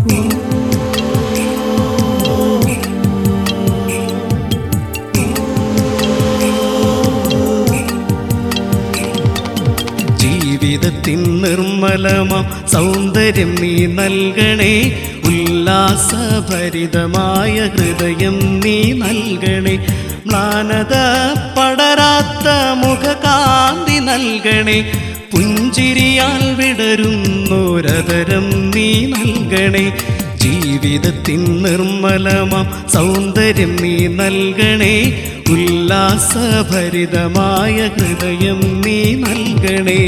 ജീവിതത്തിൻ നിർമ്മലമാം സൗന്ദര്യം നീ നൽകണേ ഉല്ലാസഭരിതമായ ഹൃദയം നീ നൽകണേ മ്ലാനത പടരാത്ത മുഖകാന്തി നൽകണേ പുഞ്ചിരിയാൽ വിടരുന്നോരതരം നീ നൽകണേ ജീവിതത്തിൻ നിർമ്മലമാം സൗന്ദര്യം നീ നൽകണേ ഉല്ലാസഭരിതമായ ഹൃദയം നീ നൽകണേ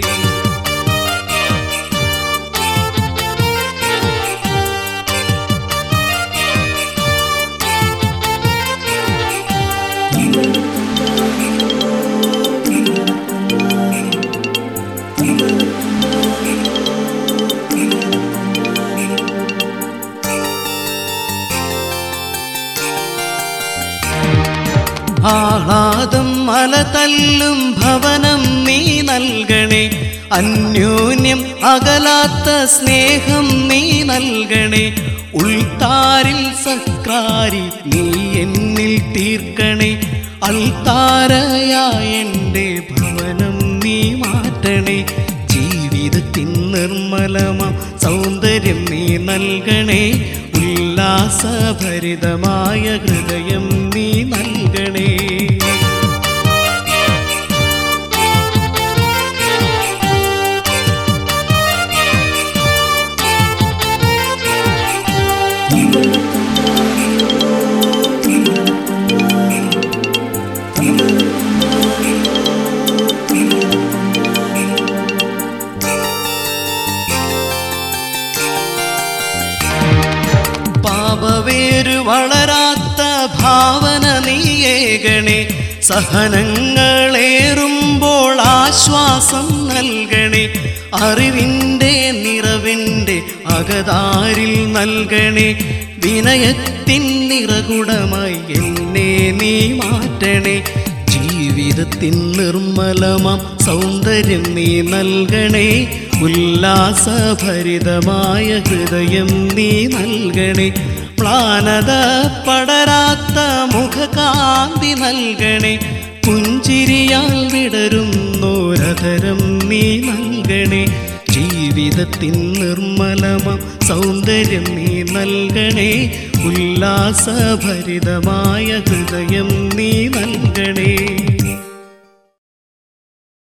ആഹ്ലാദം മല തല്ലും ഭവനം നീ നൽകണേ അന്യോന്യം അകലാത്ത സ്നേഹം നീ നൽകണേ ഉൾത്താരിൽ സക്രാരി നീ എന്നിൽ തീർക്കണേ അൾത്താരയായ എൻ്റെ ഭവനം നീ മാറ്റണേ ജീവിതത്തിൻ നിർമ്മലമാം സൗന്ദര്യം നീ നൽകണേ ഉല്ലാസഭരിതമായ ഹൃദയം നീ നൽകണേ പാപവേരു വളരാത്ത ഭാവന നീയേകണേ സഹനങ്ങളേറുമ്പോൾ ആശ്വാസം നൽകണേ അറിവിൻ്റെ നിറവിൻ്റെ അകതാരിൽ നൽകണേ വിനയത്തിൻ നിറകുടമായി എന്നെ നീ മാറ്റണേ ജീവിതത്തിൻ നിർമ്മലമാം സൗന്ദര്യം നീ നൽകണേ ഉല്ലാസഭരിതമായ ഹൃദയം നീ നൽകണേ പ്ലാനത പടരാത്ത മുഖകാന്തി നൽകണേ പുഞ്ചിരിയാൽ വിടരുന്നോരധരം നീ നൽകണേ ജീവിതത്തിൻ നിർമ്മലമാം സൗന്ദര്യം നീ നൽകണേ ഉല്ലാസഭരിതമായ ഹൃദയം നീ നൽകണേ